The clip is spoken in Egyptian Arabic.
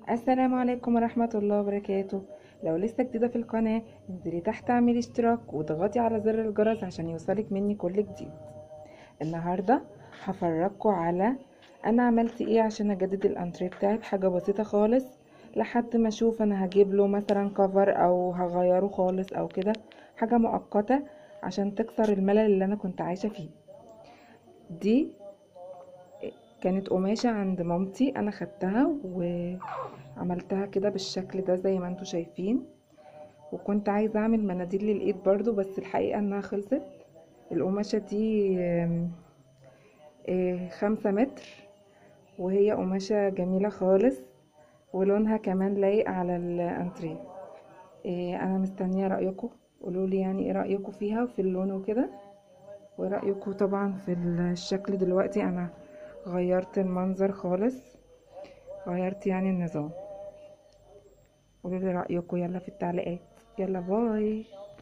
السلام عليكم ورحمة الله وبركاته لو لسه جديدة في القناة انزلي تحت اعملي اشتراك واضغطي على زر الجرس عشان يوصلك مني كل جديد النهاردة هفرجكم على انا عملت ايه عشان اجدد الانتريه بتاعي بحاجة بسيطة خالص لحد ما اشوف انا هجيب له مثلا كفر او هغيره خالص او كده حاجة مؤقتة عشان تكسر الملل اللي انا كنت عايشة فيه دي كانت قماشة عند مامتي انا خدتها وعملتها كده بالشكل ده زي ما انتوا شايفين وكنت عايزة اعمل مناديل للايد برضو بس الحقيقة انها خلصت القماشة دي خمسة متر وهي قماشة جميلة خالص ولونها كمان لايق على الانتريه انا مستنية رأيكم قولولي يعني ايه رأيكم فيها وفي اللون وكده ورأيكم طبعا في الشكل دلوقتي انا غيرت المنظر خالص غيرت يعني النظام قولوا لي رايكم يلا في التعليقات يلا باي